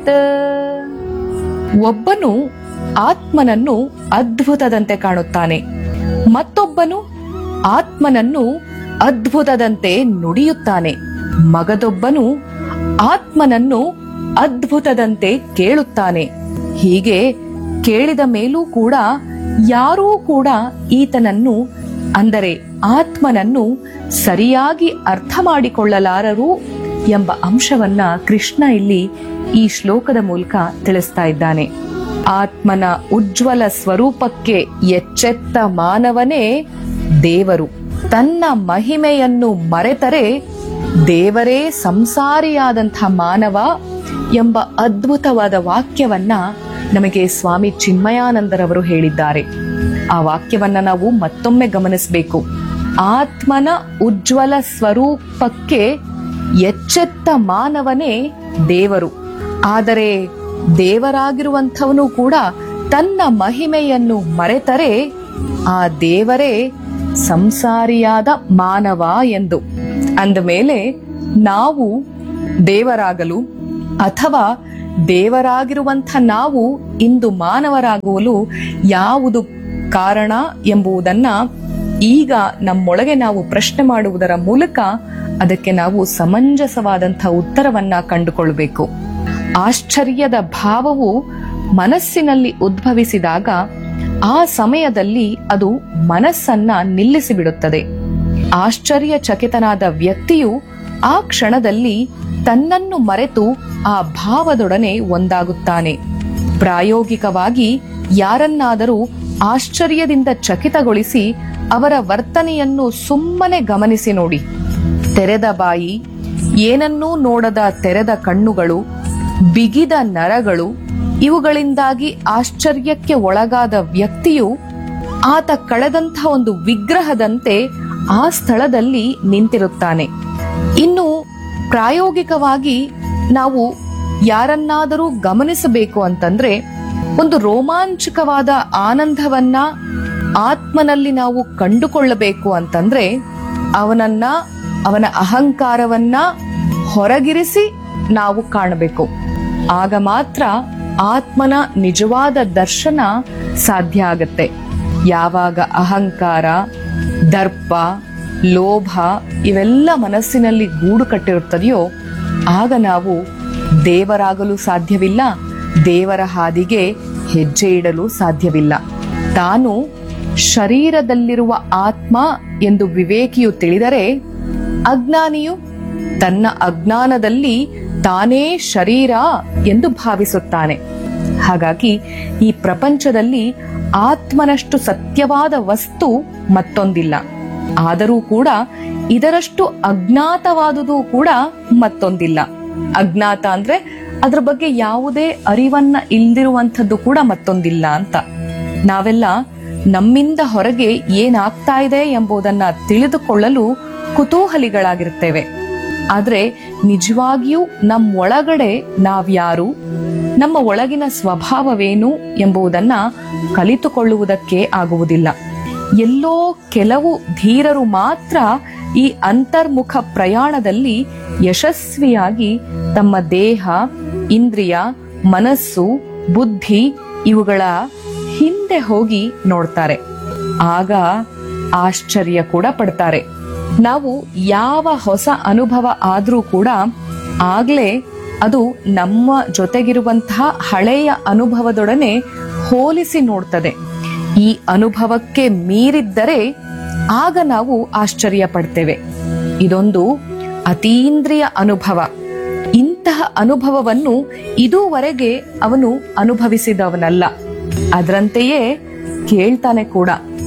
ಒಬ್ಬನು ಆತ್ಮನನ್ನು ಅದ್ಭುತದಂತೆ ಕಾಣುತ್ತಾನೆ ಮತ್ತೊಬ್ಬನು ಆತ್ಮನನ್ನು ಅದ್ಭುತದಂತೆ ನುಡಿಯುತ್ತಾನೆ ಮಗದೊಬ್ಬನು ಆತ್ಮನನ್ನು ಅದ್ಭುತದಂತೆ ಕೇಳುತ್ತಾನೆ ಹೀಗೆ ಕೇಳಿದ ಮೇಲೂ ಕೂಡ ಯಾರೂ ಕೂಡ ಈತನನ್ನು ಅಂದರೆ ಆತ್ಮನನ್ನು ಸರಿಯಾಗಿ ಅರ್ಥ ಮಾಡಿಕೊಳ್ಳಲಾರರು ಎಂಬ ಅಂಶವನ್ನ ಕೃಷ್ಣ ಇಲ್ಲಿ ಈ ಶ್ಲೋಕದ ಮೂಲಕ ತಿಳಿಸ್ತಾ ಇದ್ದಾನೆ ಆತ್ಮನ ಉಜ್ವಲ ಸ್ವರೂಪಕ್ಕೆ ಎಚ್ಚೆತ್ತ ಮಾನವನೇ ದೇವರು ತನ್ನ ಮಹಿಮೆಯನ್ನು ಮರೆತರೆ ದೇವರೇ ಸಂಸಾರಿಯಾದಂಥ ಮಾನವ ಎಂಬ ಅದ್ಭುತವಾದ ವಾಕ್ಯವನ್ನ ನಮಗೆ ಸ್ವಾಮಿ ಚಿನ್ಮಯಾನಂದರವರು ಹೇಳಿದ್ದಾರೆ ಆ ವಾಕ್ಯವನ್ನ ನಾವು ಮತ್ತೊಮ್ಮೆ ಗಮನಿಸಬೇಕು ಆತ್ಮನ ಉಜ್ವಲ ಸ್ವರೂಪಕ್ಕೆ ಎಚ್ಚೆತ್ತ ಮಾನವನೇ ದೇವರು ಆದರೆ ದೇವರಾಗಿರುವಂಥವನು ಕೂಡ ತನ್ನ ಮಹಿಮೆಯನ್ನು ಮರೆತರೆ ಆ ದೇವರೇ ಸಂಸಾರಿಯಾದ ಮಾನವ ಎಂದು ಅಂದಮೇಲೆ ನಾವು ದೇವರಾಗಲು ಅಥವಾ ದೇವರಾಗಿರುವಂಥ ನಾವು ಇಂದು ಮಾನವರಾಗುವಲು ಯಾವುದು ಕಾರಣ ಎಂಬುದನ್ನ ಈಗ ನಮ್ಮೊಳಗೆ ನಾವು ಪ್ರಶ್ನೆ ಮಾಡುವುದರ ಮೂಲಕ ಅದಕ್ಕೆ ನಾವು ಸಮಂಜಸವಾದಂಥ ಉತ್ತರವನ್ನ ಕಂಡುಕೊಳ್ಬೇಕು ಆಶ್ಚರ್ಯದ ಭಾವವು ಮನಸ್ಸಿನಲ್ಲಿ ಉದ್ಭವಿಸಿದಾಗ ಆ ಸಮಯದಲ್ಲಿ ಅದು ಮನಸ್ಸನ್ನ ನಿಲ್ಲಿಸಿಬಿಡುತ್ತದೆ ಆಶ್ಚರ್ಯಚಕಿತನಾದ ವ್ಯಕ್ತಿಯು ಆ ಕ್ಷಣದಲ್ಲಿ ತನ್ನನ್ನು ಮರೆತು ಆ ಭಾವದೊಡನೆ ಒಂದಾಗುತ್ತಾನೆ ಪ್ರಾಯೋಗಿಕವಾಗಿ ಯಾರನ್ನಾದರೂ ಆಶ್ಚರ್ಯದಿಂದ ಚಕಿತಗೊಳಿಸಿ ಅವರ ವರ್ತನೆಯನ್ನು ಸುಮ್ಮನೆ ಗಮನಿಸಿ ನೋಡಿ ತೆರೆದ ಬಾಯಿ ಏನನ್ನೂ ನೋಡದ ತೆರೆದ ಕಣ್ಣುಗಳು ಬಿಗಿದ ನರಗಳು ಇವುಗಳಿಂದಾಗಿ ಆಶ್ಚರ್ಯಕ್ಕೆ ಒಳಗಾದ ವ್ಯಕ್ತಿಯು ಆತ ಕಳೆದಂಥ ಒಂದು ವಿಗ್ರಹದಂತೆ ಆ ಸ್ಥಳದಲ್ಲಿ ನಿಂತಿರುತ್ತಾನೆ ಇನ್ನು ಪ್ರಾಯೋಗಿಕವಾಗಿ ನಾವು ಯಾರನ್ನಾದರೂ ಗಮನಿಸಬೇಕು ಅಂತಂದ್ರೆ ಒಂದು ರೋಮಾಂಚಕವಾದ ಆನಂದವನ್ನ ಆತ್ಮನಲ್ಲಿ ನಾವು ಕಂಡುಕೊಳ್ಳಬೇಕು ಅಂತಂದ್ರೆ ಅವನನ್ನ ಅವನ ಅಹಂಕಾರವನ್ನ ಹೊರಗಿರಿಸಿ ನಾವು ಕಾಣಬೇಕು ಆಗ ಮಾತ್ರ ಆತ್ಮನ ನಿಜವಾದ ದರ್ಶನ ಸಾಧ್ಯ ಆಗತ್ತೆ ಯಾವಾಗ ಅಹಂಕಾರ ದರ್ಪ ಲೋಭ ಇವೆಲ್ಲ ಮನಸ್ಸಿನಲ್ಲಿ ಗೂಡು ಕಟ್ಟಿರುತ್ತದೆಯೋ ಆಗ ನಾವು ದೇವರಾಗಲು ಸಾಧ್ಯವಿಲ್ಲ ದೇವರ ಹಾದಿಗೆ ಹೆಜ್ಜೆ ಇಡಲು ಸಾಧ್ಯವಿಲ್ಲ ತಾನು ಶರೀರದಲ್ಲಿರುವ ಆತ್ಮ ಎಂದು ವಿವೇಕಿಯು ತಿಳಿದರೆ ಅಜ್ಞಾನಿಯು ತನ್ನ ಅಜ್ಞಾನದಲ್ಲಿ ತಾನೇ ಶರೀರ ಎಂದು ಭಾವಿಸುತ್ತಾನೆ ಹಾಗಾಗಿ ಈ ಪ್ರಪಂಚದಲ್ಲಿ ಆತ್ಮನಷ್ಟು ಸತ್ಯವಾದ ವಸ್ತು ಮತ್ತೊಂದಿಲ್ಲ ಆದರೂ ಕೂಡ ಇದರಷ್ಟು ಅಜ್ಞಾತವಾದುದು ಕೂಡ ಮತ್ತೊಂದಿಲ್ಲ ಅಜ್ಞಾತ ಅಂದ್ರೆ ಅದ್ರ ಬಗ್ಗೆ ಯಾವುದೇ ಅರಿವನ್ನ ಇಲ್ದಿರುವಂಥದ್ದು ಕೂಡ ಮತ್ತೊಂದಿಲ್ಲ ಅಂತ ನಾವೆಲ್ಲ ನಮ್ಮಿಂದ ಹೊರಗೆ ಏನಾಗ್ತಾ ಇದೆ ಎಂಬುದನ್ನ ತಿಳಿದುಕೊಳ್ಳಲು ಕುತೂಹಲಿಗಳಾಗಿರ್ತೇವೆ ಆದ್ರೆ ನಿಜವಾಗಿಯೂ ನಮ್ಮೊಳಗಡೆ ನಾವ್ಯಾರು ನಮ್ಮ ಒಳಗಿನ ಸ್ವಭಾವವೇನು ಎಂಬುದನ್ನ ಕಲಿತುಕೊಳ್ಳುವುದಕ್ಕೆ ಆಗುವುದಿಲ್ಲ ಎಲ್ಲೋ ಕೆಲವು ಧೀರರು ಮಾತ್ರ ಈ ಅಂತರ್ಮುಖ ಪ್ರಯಾಣದಲ್ಲಿ ಯಶಸ್ವಿಯಾಗಿ ತಮ್ಮ ದೇಹ ಇಂದ್ರಿಯ ಮನಸ್ಸು ಬುದ್ಧಿ ಇವುಗಳ ಹಿಂದೆ ಹೋಗಿ ನೋಡ್ತಾರೆ ಆಗ ಆಶ್ಚರ್ಯ ಕೂಡ ಪಡ್ತಾರೆ ನಾವು ಯಾವ ಹೊಸ ಅನುಭವ ಆದ್ರೂ ಕೂಡ ಆಗ್ಲೇ ಅದು ನಮ್ಮ ಜೊತೆಗಿರುವಂತಹ ಹಳೆಯ ಅನುಭವದೊಡನೆ ಹೋಲಿಸಿ ನೋಡ್ತದೆ ಈ ಅನುಭವಕ್ಕೆ ಮೀರಿದ್ದರೆ ಆಗ ನಾವು ಆಶ್ಚರ್ಯ ಪಡ್ತೇವೆ ಇದೊಂದು ಅತೀಂದ್ರಿಯ ಅನುಭವ ಇಂತಹ ಅನುಭವವನ್ನು ಇದುವರೆಗೆ ಅವನು ಅನುಭವಿಸಿದವನಲ್ಲ ಅದರಂತೆಯೇ ಕೇಳ್ತಾನೆ ಕೂಡ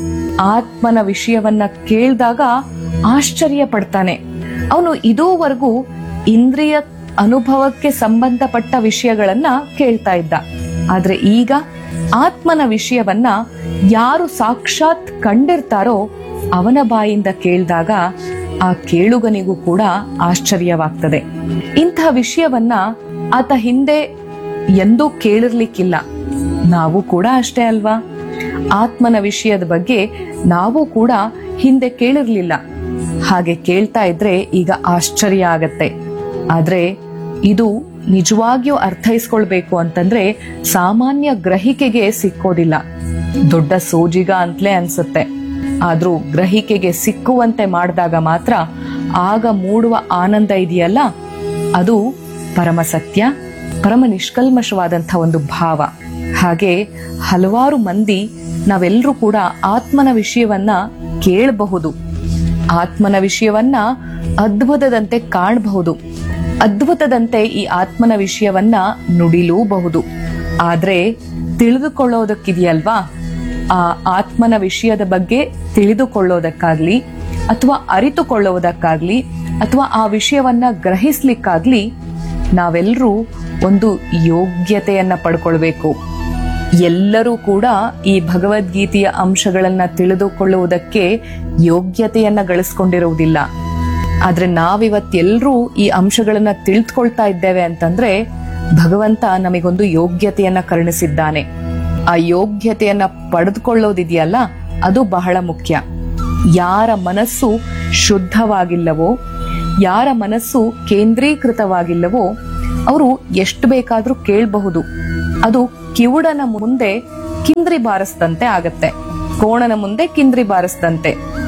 ಆತ್ಮನ ವಿಷಯವನ್ನ ಕೇಳಿದಾಗ ಆಶ್ಚರ್ಯ ಪಡ್ತಾನೆ ಅವನು ಇದುವರೆಗೂ ಇಂದ್ರಿಯ ಅನುಭವಕ್ಕೆ ಸಂಬಂಧಪಟ್ಟ ವಿಷಯಗಳನ್ನ ಕೇಳ್ತಾ ಇದ್ದ ಆದ್ರೆ ಈಗ ಆತ್ಮನ ವಿಷಯವನ್ನ ಯಾರು ಸಾಕ್ಷಾತ್ ಕಂಡಿರ್ತಾರೋ ಅವನ ಬಾಯಿಂದ ಕೇಳಿದಾಗ ಆ ಕೇಳುಗನಿಗೂ ಕೂಡ ಆಶ್ಚರ್ಯವಾಗ್ತದೆ ಇಂತಹ ವಿಷಯವನ್ನ ಆತ ಹಿಂದೆ ಎಂದೂ ಕೇಳಿರ್ಲಿಕ್ಕಿಲ್ಲ ನಾವು ಕೂಡ ಅಷ್ಟೇ ಅಲ್ವಾ ಆತ್ಮನ ವಿಷಯದ ಬಗ್ಗೆ ನಾವು ಕೂಡ ಹಿಂದೆ ಕೇಳಿರ್ಲಿಲ್ಲ ಹಾಗೆ ಕೇಳ್ತಾ ಇದ್ರೆ ಈಗ ಆಶ್ಚರ್ಯ ಆಗತ್ತೆ ಆದ್ರೆ ಇದು ನಿಜವಾಗಿಯೂ ಅರ್ಥೈಸ್ಕೊಳ್ಬೇಕು ಅಂತಂದ್ರೆ ಸಾಮಾನ್ಯ ಗ್ರಹಿಕೆಗೆ ಸಿಕ್ಕೋದಿಲ್ಲ ದೊಡ್ಡ ಸೋಜಿಗ ಅಂತಲೇ ಅನ್ಸುತ್ತೆ ಆದ್ರೂ ಗ್ರಹಿಕೆಗೆ ಸಿಕ್ಕುವಂತೆ ಮಾಡಿದಾಗ ಮಾತ್ರ ಆಗ ಮೂಡುವ ಆನಂದ ಇದೆಯಲ್ಲ ಅದು ಪರಮ ಸತ್ಯ ಪರಮ ನಿಷ್ಕಲ್ಮಶವಾದಂಥ ಒಂದು ಭಾವ ಹಾಗೆ ಹಲವಾರು ಮಂದಿ ನಾವೆಲ್ಲರೂ ಕೂಡ ಆತ್ಮನ ವಿಷಯವನ್ನ ಕೇಳಬಹುದು ಆತ್ಮನ ವಿಷಯವನ್ನ ಅದ್ಭುತದಂತೆ ಕಾಣಬಹುದು ಅದ್ಭುತದಂತೆ ಈ ಆತ್ಮನ ವಿಷಯವನ್ನ ನುಡಿಲೂಬಹುದು ಆದ್ರೆ ತಿಳಿದುಕೊಳ್ಳೋದಕ್ಕಿದೆಯಲ್ವಾ ಆ ಆತ್ಮನ ವಿಷಯದ ಬಗ್ಗೆ ತಿಳಿದುಕೊಳ್ಳೋದಕ್ಕಾಗ್ಲಿ ಅಥವಾ ಅರಿತುಕೊಳ್ಳೋದಕ್ಕಾಗ್ಲಿ ಅಥವಾ ಆ ವಿಷಯವನ್ನ ಗ್ರಹಿಸ್ಲಿಕ್ಕಾಗ್ಲಿ ನಾವೆಲ್ಲರೂ ಒಂದು ಯೋಗ್ಯತೆಯನ್ನ ಪಡ್ಕೊಳ್ಬೇಕು ಎಲ್ಲರೂ ಕೂಡ ಈ ಭಗವದ್ಗೀತೆಯ ಅಂಶಗಳನ್ನ ತಿಳಿದುಕೊಳ್ಳುವುದಕ್ಕೆ ಯೋಗ್ಯತೆಯನ್ನ ಗಳಿಸ್ಕೊಂಡಿರುವುದಿಲ್ಲ ಆದ್ರೆ ನಾವಿವತ್ತೆಲ್ಲರೂ ಈ ಅಂಶಗಳನ್ನ ತಿಳಿದುಕೊಳ್ತಾ ಇದ್ದೇವೆ ಅಂತಂದ್ರೆ ಭಗವಂತ ನಮಗೊಂದು ಯೋಗ್ಯತೆಯನ್ನ ಕರುಣಿಸಿದ್ದಾನೆ ಆ ಯೋಗ್ಯತೆಯನ್ನ ಪಡೆದುಕೊಳ್ಳೋದಿದೆಯಲ್ಲ ಅದು ಬಹಳ ಮುಖ್ಯ ಯಾರ ಮನಸ್ಸು ಶುದ್ಧವಾಗಿಲ್ಲವೋ ಯಾರ ಮನಸ್ಸು ಕೇಂದ್ರೀಕೃತವಾಗಿಲ್ಲವೋ ಅವರು ಎಷ್ಟು ಬೇಕಾದ್ರೂ ಕೇಳಬಹುದು ಅದು ಕಿವುಡನ ಮುಂದೆ ಕಿಂದ್ರಿ ಬಾರಿಸ್ದಂತೆ ಆಗತ್ತೆ ಕೋಣನ ಮುಂದೆ ಕಿಂದ್ರಿ ಬಾರಿಸ್ದಂತೆ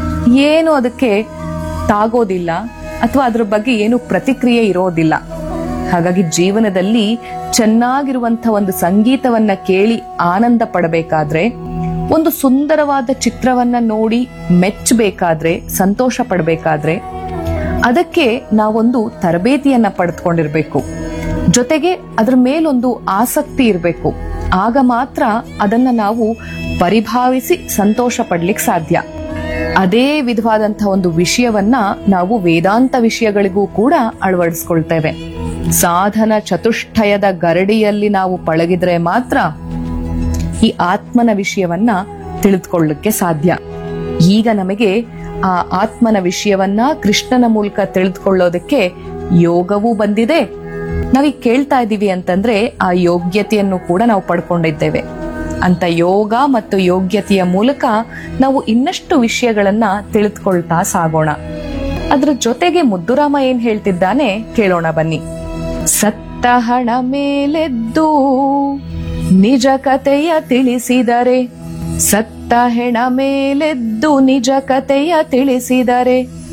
ಏನು ಅದಕ್ಕೆ ತಾಗೋದಿಲ್ಲ ಅಥವಾ ಅದ್ರ ಬಗ್ಗೆ ಏನು ಪ್ರತಿಕ್ರಿಯೆ ಇರೋದಿಲ್ಲ ಹಾಗಾಗಿ ಜೀವನದಲ್ಲಿ ಚೆನ್ನಾಗಿರುವಂತ ಒಂದು ಸಂಗೀತವನ್ನ ಕೇಳಿ ಆನಂದ ಪಡಬೇಕಾದ್ರೆ ಒಂದು ಸುಂದರವಾದ ಚಿತ್ರವನ್ನ ನೋಡಿ ಮೆಚ್ಚಬೇಕಾದ್ರೆ ಸಂತೋಷ ಪಡಬೇಕಾದ್ರೆ ಅದಕ್ಕೆ ನಾವೊಂದು ತರಬೇತಿಯನ್ನ ಪಡೆದುಕೊಂಡಿರ್ಬೇಕು ಜೊತೆಗೆ ಅದ್ರ ಮೇಲೊಂದು ಆಸಕ್ತಿ ಇರಬೇಕು ಆಗ ಮಾತ್ರ ಅದನ್ನ ನಾವು ಪರಿಭಾವಿಸಿ ಸಂತೋಷ ಪಡ್ಲಿಕ್ಕೆ ಸಾಧ್ಯ ಅದೇ ವಿಧವಾದಂತಹ ಒಂದು ವಿಷಯವನ್ನ ನಾವು ವೇದಾಂತ ವಿಷಯಗಳಿಗೂ ಕೂಡ ಅಳವಡಿಸ್ಕೊಳ್ತೇವೆ ಸಾಧನ ಚತುಷ್ಟಯದ ಗರಡಿಯಲ್ಲಿ ನಾವು ಪಳಗಿದ್ರೆ ಮಾತ್ರ ಈ ಆತ್ಮನ ವಿಷಯವನ್ನ ತಿಳಿದುಕೊಳ್ಳಲಿಕ್ಕೆ ಸಾಧ್ಯ ಈಗ ನಮಗೆ ಆ ಆತ್ಮನ ವಿಷಯವನ್ನ ಕೃಷ್ಣನ ಮೂಲಕ ತಿಳಿದುಕೊಳ್ಳೋದಕ್ಕೆ ಯೋಗವೂ ಬಂದಿದೆ ನಾವೀಗ ಕೇಳ್ತಾ ಇದ್ದೀವಿ ಅಂತಂದ್ರೆ ಆ ಯೋಗ್ಯತೆಯನ್ನು ಕೂಡ ನಾವು ಪಡ್ಕೊಂಡಿದ್ದೇವೆ ಅಂತ ಯೋಗ ಮತ್ತು ಯೋಗ್ಯತೆಯ ಮೂಲಕ ನಾವು ಇನ್ನಷ್ಟು ವಿಷಯಗಳನ್ನ ತಿಳಿದುಕೊಳ್ತಾ ಸಾಗೋಣ ಅದ್ರ ಜೊತೆಗೆ ಮುದ್ದುರಾಮ ಏನ್ ಹೇಳ್ತಿದ್ದಾನೆ ಕೇಳೋಣ ಬನ್ನಿ ಸತ್ತ ಹಣ ಮೇಲೆದ್ದು ನಿಜ ಕತೆಯ ತಿಳಿಸಿದರೆ ಸತ್ತ ಹೆಣ ಮೇಲೆದ್ದು ನಿಜ ಕತೆಯ ತಿಳಿಸಿದರೆ